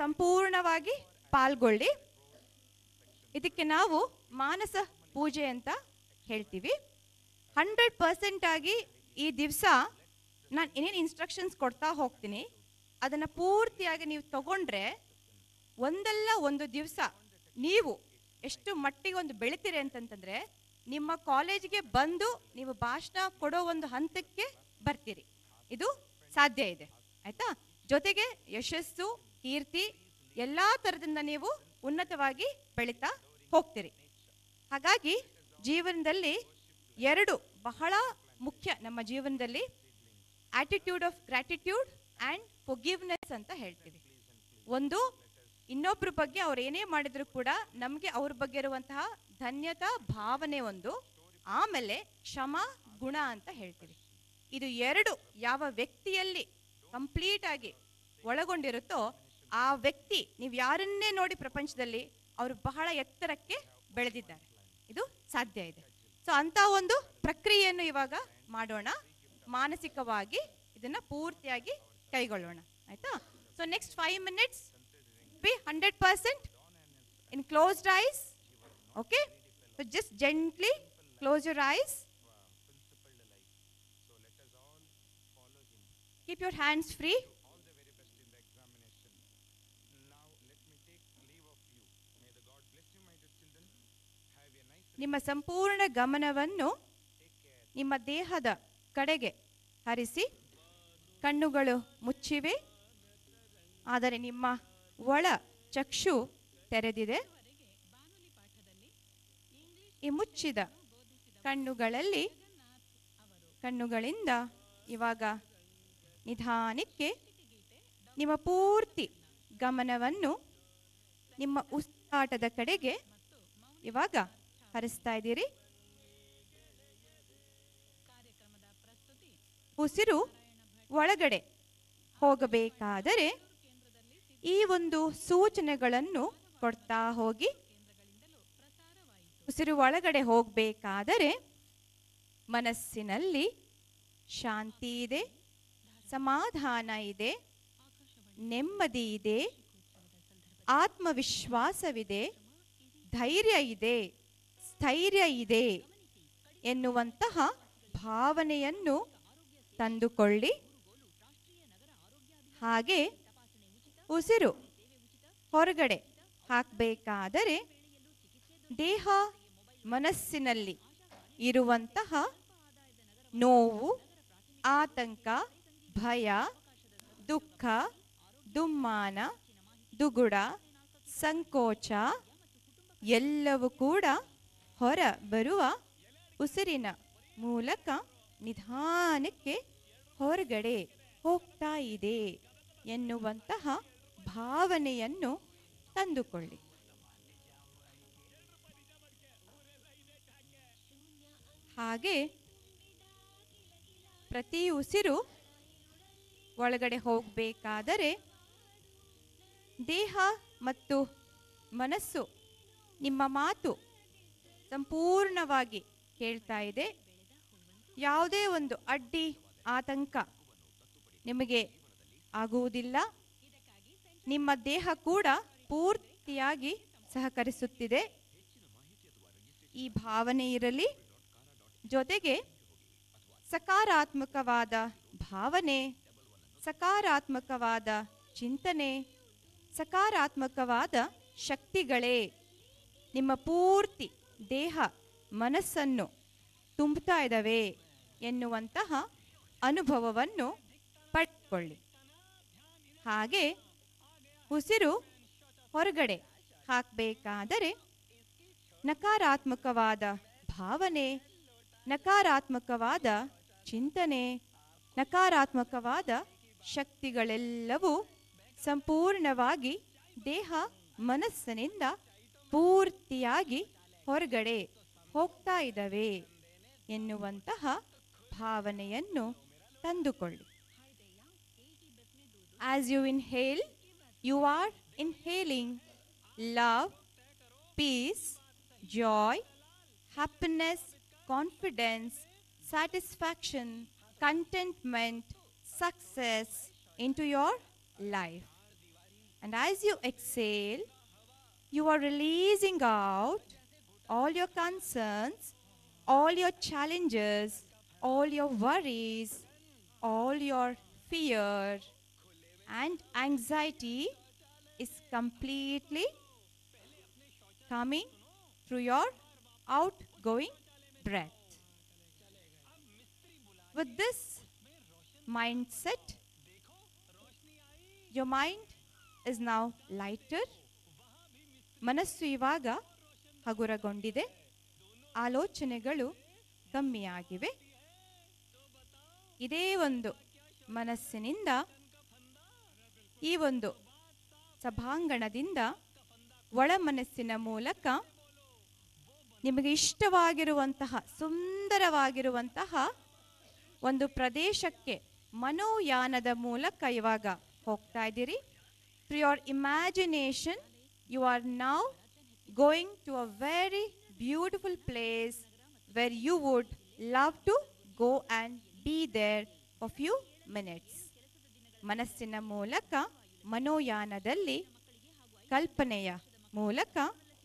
ಸಂಪೂರ್ಣವಾಗಿ ಪಾಲ್ಗೊಳ್ಳಿ ಇದಕ್ಕೆ ನಾವು ಮಾನಸ ಪೂಜೆ ಅಂತ ಹೇಳ್ತೀವಿ ಹಂಡ್ರೆಡ್ ಪರ್ಸೆಂಟ್ ಆಗಿ ಈ ದಿವಸ ನಾನು ಏನೇನು ಇನ್ಸ್ಟ್ರಕ್ಷನ್ಸ್ ಕೊಡ್ತಾ ಹೋಗ್ತೀನಿ ಅದನ್ನು ಪೂರ್ತಿಯಾಗಿ ನೀವು ತಗೊಂಡ್ರೆ ಒಂದಲ್ಲ ಒಂದು ದಿವಸ ನೀವು ಎಷ್ಟು ಮಟ್ಟಿಗೆ ಒಂದು ಬೆಳಿತೀರಿ ಅಂತಂತಂದ್ರೆ ನಿಮ್ಮ ಕಾಲೇಜಿಗೆ ಬಂದು ನೀವು ಭಾಷಣ ಕೊಡೋ ಒಂದು ಹಂತಕ್ಕೆ ಬರ್ತೀರಿ ಇದು ಸಾಧ್ಯ ಇದೆ ಆಯ್ತಾ ಜೊತೆಗೆ ಯಶಸ್ಸು ಕೀರ್ತಿ ಎಲ್ಲ ಥರದಿಂದ ನೀವು ಉನ್ನತವಾಗಿ ಬೆಳೀತಾ ಹೋಗ್ತೀರಿ ಹಾಗಾಗಿ ಜೀವನದಲ್ಲಿ ಎರಡು ಬಹಳ ಮುಖ್ಯ ನಮ್ಮ ಜೀವನದಲ್ಲಿ attitude of gratitude and forgiveness ಅಂತ ಹೇಳ್ತೀವಿ ಒಂದು ಇನ್ನೊಬ್ಬರ ಬಗ್ಗೆ ಅವ್ರು ಏನೇ ಮಾಡಿದ್ರು ಕೂಡ ನಮಗೆ ಅವ್ರ ಬಗ್ಗೆ ಇರುವಂತಹ ಧನ್ಯತಾ ಭಾವನೆ ಒಂದು ಆಮೇಲೆ ಕ್ಷಮ ಗುಣ ಅಂತ ಹೇಳ್ತೀವಿ ಇದು ಎರಡು ಯಾವ ವ್ಯಕ್ತಿಯಲ್ಲಿ ಕಂಪ್ಲೀಟ್ ಆಗಿ ಒಳಗೊಂಡಿರುತ್ತೋ ಆ ವ್ಯಕ್ತಿ ನೀವು ಯಾರನ್ನೇ ನೋಡಿ ಪ್ರಪಂಚದಲ್ಲಿ ಅವರು ಬಹಳ ಎತ್ತರಕ್ಕೆ ಬೆಳೆದಿದ್ದಾರೆ ಇದು ಸಾಧ್ಯ ಇದೆ ಸೊ ಅಂತ ಒಂದು ಪ್ರಕ್ರಿಯೆಯನ್ನು ಇವಾಗ ಮಾಡೋಣ ಮಾನಸಿಕವಾಗಿ ಇದನ್ನ ಪೂರ್ತಿಯಾಗಿ ಕೈಗೊಳ್ಳೋಣ ಆಯ್ತಾ so next five minutes be hundred percent in closed eyes okay so just gently close your eyes keep your hands free all the very best in the examination. Now let me take leave of you. May the God bless you, my dear children. Have a nice ನಿಮ್ಮ ಸಂಪೂರ್ಣ ಗಮನವನ್ನು ನಿಮ್ಮ ದೇಹದ ಕಡೆಗೆ ಹರಿಸಿ ಕಣ್ಣುಗಳು ಮುಚ್ಚಿವೆ ಆದರೆ ನಿಮ್ಮ ಒಳ ಚಕ್ಷು ತೆರೆದಿದೆ ಈ ಮುಚ್ಚಿದ ಕಣ್ಣುಗಳಲ್ಲಿ ಕಣ್ಣುಗಳಿಂದ ಇವಾಗ ನಿಧಾನಕ್ಕೆ ನಿಮ್ಮ ಪೂರ್ತಿ ಗಮನವನ್ನು ನಿಮ್ಮ ಉಸಿರಾಟದ ಕಡೆಗೆ ಇವಾಗ ಹರಿಸ್ತಾ ಇದ್ದೀರಿ ಉಸಿರು ಒಳಗಡೆ ಹೋಗಬೇಕಾದರೆ ಈ ಒಂದು ಸೂಚನೆಗಳನ್ನು ಕೊಡ್ತಾ ಹೋಗಿ ಉಸಿರು ಒಳಗಡೆ ಹೋಗಬೇಕಾದರೆ ಮನಸ್ಸಿನಲ್ಲಿ ಶಾಂತಿ ಇದೆ ಸಮಾಧಾನ ಇದೆ ನೆಮ್ಮದಿ ಇದೆ ಆತ್ಮವಿಶ್ವಾಸವಿದೆ ಧೈರ್ಯ ಇದೆ ಸ್ಥೈರ್ಯ ಇದೆ ಎನ್ನುವಂತಹ ಭಾವನೆಯನ್ನು ತಂದುಕೊಳ್ಳಿ ಹಾಗೆ ಉಸಿರು ಹೊರಗಡೆ ಹಾಕಬೇಕಾದರೆ ದೇಹ ಮನಸ್ಸಿನಲ್ಲಿ ಇರುವಂತಹ ನೋವು ಆತಂಕ ಭಯ ದುಃಖ ದುಮ್ಮಾನ ದುಗುಡ ಸಂಕೋಚ ಎಲ್ಲವೂ ಕೂಡ ಹೊರ ಬರುವ ಉಸಿರಿನ ಮೂಲಕ ನಿಧಾನಕ್ಕೆ ಹೊರಗಡೆ ಹೋಗ್ತಾ ಇದೆ ಎನ್ನುವಂತಹ ಭಾವನೆಯನ್ನು ತಂದುಕೊಳ್ಳಿ ಹಾಗೆ ಪ್ರತಿ ಉಸಿರು ಒಳಗಡೆ ಹೋಗಬೇಕಾದರೆ ದೇಹ ಮತ್ತು ಮನಸ್ಸು ನಿಮ್ಮ ಮಾತು ಸಂಪೂರ್ಣವಾಗಿ ಕೇಳ್ತಾ ಇದೆ ಯಾವುದೇ ಒಂದು ಅಡ್ಡಿ ಆತಂಕ ನಿಮಗೆ ಆಗುವುದಿಲ್ಲ ನಿಮ್ಮ ದೇಹ ಕೂಡ ಪೂರ್ತಿಯಾಗಿ ಸಹಕರಿಸುತ್ತಿದೆ ಈ ಭಾವನೆ ಇರಲಿ ಜೊತೆಗೆ ಸಕಾರಾತ್ಮಕವಾದ ಭಾವನೆ ಸಕಾರಾತ್ಮಕವಾದ ಚಿಂತನೆ ಸಕಾರಾತ್ಮಕವಾದ ಶಕ್ತಿಗಳೇ ನಿಮ್ಮ ಪೂರ್ತಿ ದೇಹ ಮನಸ್ಸನ್ನು ತುಂಬುತ್ತಾ ಇದ್ದಾವೆ ಎನ್ನುವಂತಹ ಅನುಭವವನ್ನು ಪಡ್ಕೊಳ್ಳಿ ಹಾಗೆ ಉಸಿರು ಹೊರಗಡೆ ಹಾಕಬೇಕಾದರೆ ನಕಾರಾತ್ಮಕವಾದ ಭಾವನೆ ನಕಾರಾತ್ಮಕವಾದ ಚಿಂತನೆ ನಕಾರಾತ್ಮಕವಾದ ಶಕ್ತಿಗಳೆಲ್ಲವೂ ಸಂಪೂರ್ಣವಾಗಿ ದೇಹ ಮನಸ್ಸಿನಿಂದ ಪೂರ್ತಿಯಾಗಿ ಹೊರಗಡೆ ಹೋಗ್ತಾ ಇದ್ದಾವೆ ಎನ್ನುವಂತಹ ಭಾವನೆಯನ್ನು ತಂದುಕೊಳ್ಳಿ As you inhale, you are inhaling love, peace, joy, happiness, confidence, satisfaction, contentment, success into your life. And as you exhale, you are releasing out all your concerns, all your challenges, all your worries, all your fear and anxiety is completely coming through your outgoing breath. With this mindset, your mind is now lighter. ಮನಸ್ಸು ಇವಾಗ ಹಗುರಗೊಂಡಿದೆ ಆಲೋಚನೆಗಳು ಕಮ್ಮಿಯಾಗಿವೆ ಇದೇ ಒಂದು ಮನಸ್ಸಿನಿಂದ ಈ ಒಂದು ಸಭಾಂಗಣದಿಂದ ಒಳ ಮನಸ್ಸಿನ ಮೂಲಕ ನಿಮಗೆ ಇಷ್ಟವಾಗಿರುವಂತಹ ಸುಂದರವಾಗಿರುವಂತಹ ಒಂದು ಪ್ರದೇಶಕ್ಕೆ ಮನೋಯಾನದ ಮೂಲಕ ಇವಾಗ ಹೋಗ್ತಾ ಇದ್ದೀರಿ through your imagination you are now going to a very beautiful place where you would love to go and be there for few minutes ಮನಸ್ಸಿನ ಮೂಲಕ ಮನೋಯಾನದಲ್ಲಿ ಕಲ್ಪನೆಯ ಮೂಲಕ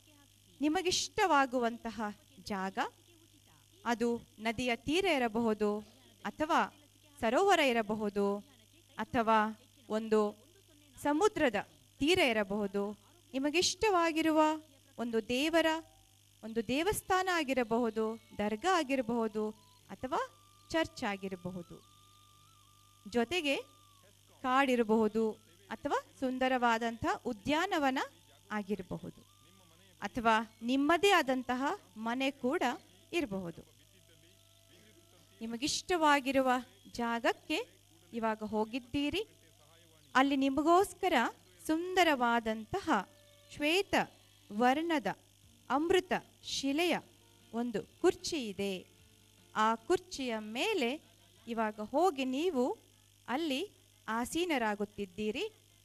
ನಿಮಗಿಷ್ಟವಾಗುವಂತಹ ಜಾಗ ಅದು ನದಿಯ ತೀರ ಇರಬಹುದು ಅಥವಾ ಸರೋವರ ಇರಬಹುದು ಅಥವಾ ಒಂದು ಸಮುದ್ರದ ತೀರ ಇರಬಹುದು ನಿಮಗಿಷ್ಟವಾಗಿರುವ ಒಂದು ದೇವರ ಒಂದು ದೇವಸ್ಥಾನ ಆಗಿರಬಹುದು ದರ್ಗಾ ಆಗಿರಬಹುದು ಅಥವಾ ಚರ್ಚ್ ಆಗಿರಬಹುದು ಜೊತೆಗೆ ಕಾಡಿರಬಹುದು ಅಥವಾ ಸುಂದರವಾದಂಥ ಉದ್ಯಾನವನ ಆಗಿರಬಹುದು ಅಥವಾ ನಿಮ್ಮದೇ ಆದಂತಹ ಮನೆ ಕೂಡ ಇರಬಹುದು ನಿಮಗಿಷ್ಟವಾಗಿರುವ ಜಾಗಕ್ಕೆ ಇವಾಗ ಹೋಗಿದ್ದೀರಿ ಅಲ್ಲಿ ನಿಮಗೋಸ್ಕರ ಸುಂದರವಾದಂತಹ ಶ್ವೇತ ವರ್ಣದ ಅಮೃತ ಶಿಲೆಯ ಒಂದು ಕುರ್ಚಿ ಇದೆ ಆ ಕುರ್ಚಿಯ ಮೇಲೆ ಇವಾಗ ಹೋಗಿ ನೀವು ಅಲ್ಲಿ ಆಸೀನರಾಗುತ್ತಿದ್ದೀರಿ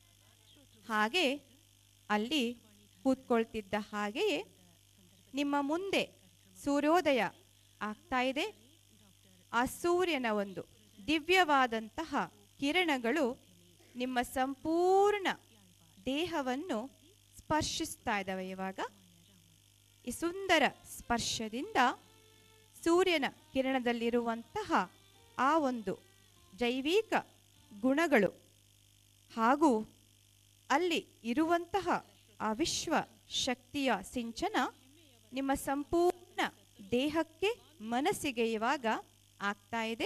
ಹಾಗೆ ಅಲ್ಲಿ ಕೂತ್ಕೊಳ್ತಿದ್ದ ಹಾಗೆಯೇ ನಿಮ್ಮ ಮುಂದೆ ಸೂರ್ಯೋದಯ ಆಗ್ತಾ ಇದೆ ಆ ಸೂರ್ಯನ ಒಂದು ದಿವ್ಯವಾದಂತಹ ಕಿರಣಗಳು ನಿಮ್ಮ ಸಂಪೂರ್ಣ ದೇಹವನ್ನು ಸ್ಪರ್ಶಿಸ್ತಾ ಇದ್ದಾವೆ ಇವಾಗ ಈ ಸುಂದರ ಸ್ಪರ್ಶದಿಂದ ಸೂರ್ಯನ ಕಿರಣದಲ್ಲಿರುವಂತಹ ಆ ಒಂದು ಜೈವಿಕ ಗುಣಗಳು ಹಾಗೂ ಅಲ್ಲಿ ಇರುವಂತಹ ಆ ವಿಶ್ವ ಶಕ್ತಿಯ ಸಿಂಚನ ನಿಮ್ಮ ಸಂಪೂರ್ಣ ದೇಹಕ್ಕೆ ಮನಸ್ಸಿಗೆ ಇವಾಗ ಆಗ್ತಾ ಇದೆ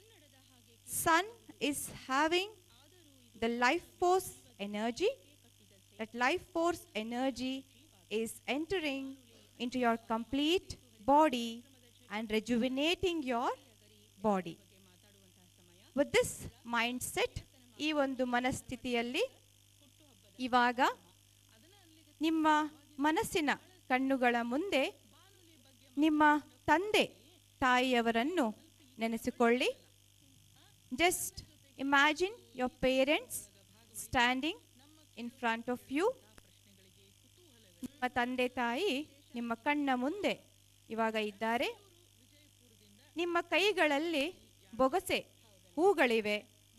sun is having the life force energy that life force energy is entering into your complete body and rejuvenating your body. With this mindset, ಈ ಒಂದು ಮನಸ್ಥಿತಿಯಲ್ಲಿ ಇವಾಗ ನಿಮ್ಮ ಮನಸ್ಸಿನ ಕಣ್ಣುಗಳ ಮುಂದೆ ನಿಮ್ಮ ತಂದೆ ತಾಯಿಯವರನ್ನು ನೆನೆಸಿಕೊಳ್ಳಿ just imagine your parents standing in front of you ನಿಮ್ಮ ತಂದೆ ತಾಯಿ ನಿಮ್ಮ ಕಣ್ಣ ಮುಂದೆ ಇವಾಗ ಇದ್ದಾರೆ ನಿಮ್ಮ ಕೈಗಳಲ್ಲಿ ಬೊಗಸೆ ಹೂಗಳಿವೆ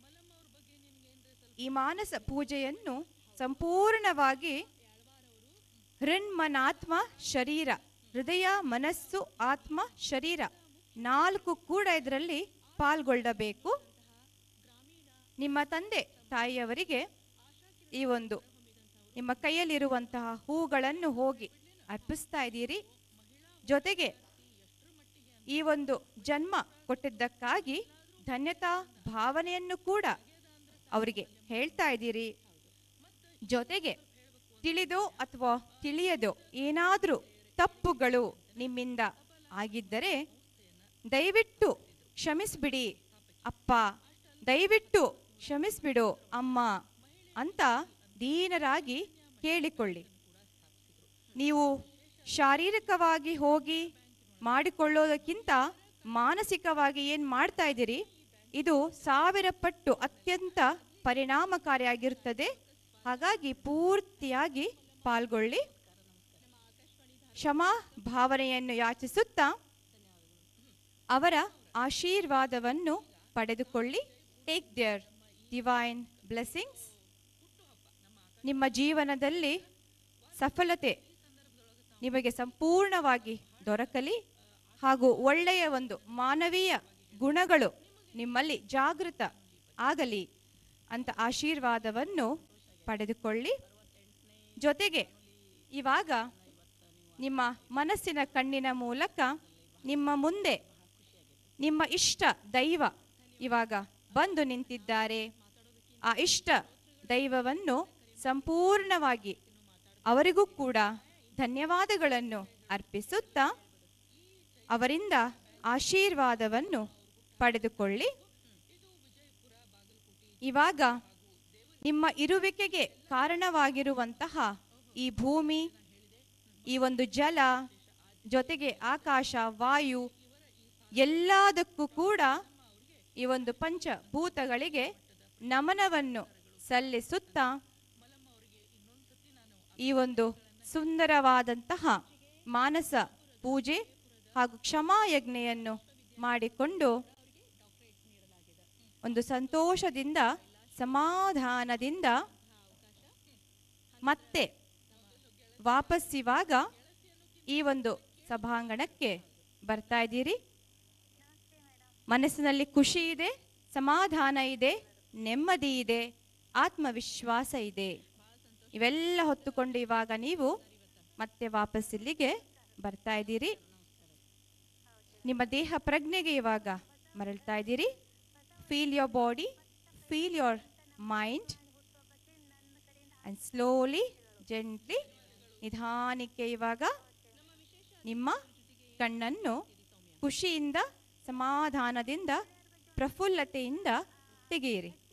ಈ ಮಾನಸ ಪೂಜೆಯನ್ನು ಸಂಪೂರ್ಣವಾಗಿ ಹೃನ್ಮನಾತ್ಮ ಶರೀರ ಹೃದಯ ಮನಸ್ಸು ಆತ್ಮ ಶರೀರ ನಾಲ್ಕು ಕೂಡ ಇದರಲ್ಲಿ ಪಾಲ್ಗೊಳ್ಳಬೇಕು ನಿಮ್ಮ ತಂದೆ ತಾಯಿಯವರಿಗೆ ಈ ಒಂದು ನಿಮ್ಮ ಕೈಯಲ್ಲಿರುವಂತಹ ಹೂಗಳನ್ನು ಹೋಗಿ ಅರ್ಪಿಸ್ತಾ ಇದ್ದೀರಿ ಜೊತೆಗೆ ಈ ಒಂದು ಜನ್ಮ ಕೊಟ್ಟಿದ್ದಕ್ಕಾಗಿ ಧನ್ಯತಾ ಭಾವನೆಯನ್ನು ಕೂಡ ಅವರಿಗೆ ಹೇಳ್ತಾ ಇದ್ದೀರಿ ಜೊತೆಗೆ ತಿಳಿದೋ ಅಥವಾ ತಿಳಿಯದೋ ಏನಾದರೂ ತಪ್ಪುಗಳು ನಿಮ್ಮಿಂದ ಆಗಿದ್ದರೆ ದಯವಿಟ್ಟು ಕ್ಷಮಿಸ್ಬಿಡಿ ಅಪ್ಪ ದಯವಿಟ್ಟು ಕ್ಷಮಿಸ್ಬಿಡು ಅಮ್ಮ ಅಂತ ದೀನರಾಗಿ ಕೇಳಿಕೊಳ್ಳಿ ನೀವು ಶಾರೀರಿಕವಾಗಿ ಹೋಗಿ ಮಾಡಿಕೊಳ್ಳೋದಕ್ಕಿಂತ ಮಾನಸಿಕವಾಗಿ ಏನು ಮಾಡ್ತಾ ಇದ್ದೀರಿ ಇದು ಸಾವಿರ ಪಟ್ಟು ಅತ್ಯಂತ ಪರಿಣಾಮಕಾರಿಯಾಗಿರುತ್ತದೆ ಹಾಗಾಗಿ ಪೂರ್ತಿಯಾಗಿ ಪಾಲ್ಗೊಳ್ಳಿ ಕ್ಷಮಾ ಭಾವನೆಯನ್ನು ಯಾಚಿಸುತ್ತಾ ಅವರ ಆಶೀರ್ವಾದವನ್ನು ಪಡೆದುಕೊಳ್ಳಿ ಟೇಕ್ ದೇರ್ ಡಿವೈನ್ ಬ್ಲೆಸ್ಸಿಂಗ್ಸ್ ನಿಮ್ಮ ಜೀವನದಲ್ಲಿ ಸಫಲತೆ ನಿಮಗೆ ಸಂಪೂರ್ಣವಾಗಿ ದೊರಕಲಿ ಹಾಗೂ ಒಳ್ಳೆಯ ಒಂದು ಮಾನವೀಯ ಗುಣಗಳು ನಿಮ್ಮಲ್ಲಿ ಜಾಗೃತ ಆಗಲಿ ಅಂತ ಆಶೀರ್ವಾದವನ್ನು ಪಡೆದುಕೊಳ್ಳಿ ಜೊತೆಗೆ ಇವಾಗ ನಿಮ್ಮ ಮನಸ್ಸಿನ ಕಣ್ಣಿನ ಮೂಲಕ ನಿಮ್ಮ ಮುಂದೆ ನಿಮ್ಮ ಇಷ್ಟ ದೈವ ಇವಾಗ ಬಂದು ನಿಂತಿದ್ದಾರೆ ಆ ಇಷ್ಟ ದೈವವನ್ನು ಸಂಪೂರ್ಣವಾಗಿ ಅವರಿಗೂ ಕೂಡ ಧನ್ಯವಾದಗಳನ್ನು ಅರ್ಪಿಸುತ್ತಾ ಅವರಿಂದ ಆಶೀರ್ವಾದವನ್ನು ಪಡೆದುಕೊಳ್ಳಿ ಇವಾಗ ನಿಮ್ಮ ಇರುವಿಕೆಗೆ ಕಾರಣವಾಗಿರುವಂತಹ ಈ ಭೂಮಿ ಈ ಒಂದು ಜಲ ಜೊತೆಗೆ ಆಕಾಶ ವಾಯು ಎಲ್ಲದಕ್ಕೂ ಕೂಡ ಈ ಒಂದು ಪಂಚಭೂತಗಳಿಗೆ ನಮನವನ್ನು ಸಲ್ಲಿಸುತ್ತಾ ಈ ಒಂದು ಸುಂದರವಾದಂತಹ ಮಾನಸ ಪೂಜೆ ಹಾಗೂ ಕ್ಷಮಾಯಜ್ಞೆಯನ್ನು ಮಾಡಿಕೊಂಡು ಒಂದು ಸಂತೋಷದಿಂದ ಸಮಾಧಾನದಿಂದ ಮತ್ತೆ ವಾಪಸ್ ಇವಾಗ ಈ ಒಂದು ಸಭಾಂಗಣಕ್ಕೆ ಬರ್ತಾ ಇದ್ದೀರಿ ಮನಸ್ಸಿನಲ್ಲಿ ಖುಷಿ ಇದೆ ಸಮಾಧಾನ ಇದೆ ನೆಮ್ಮದಿ ಇದೆ ಆತ್ಮವಿಶ್ವಾಸ ಇದೆ ಇವೆಲ್ಲ ಹೊತ್ತುಕೊಂಡು ಇವಾಗ ನೀವು ಮತ್ತೆ ವಾಪಸ್ ಇಲ್ಲಿಗೆ ಬರ್ತಾ ಇದ್ದೀರಿ ನಿಮ್ಮ ದೇಹ ಪ್ರಜ್ಞೆಗೆ ಇವಾಗ ಮರಳ್ತಾ ಇದ್ದೀರಿ feel your body feel your mind and slowly gently ನಿಧಾನಕ್ಕೆ ಇವಾಗ ನಿಮ್ಮ ಕಣ್ಣನ್ನು ಖುಷಿಯಿಂದ ಸಮಾಧಾನದಿಂದ ಪ್ರಫುಲ್ಲತೆಯಿಂದ ತೆಗೆಯಿರಿ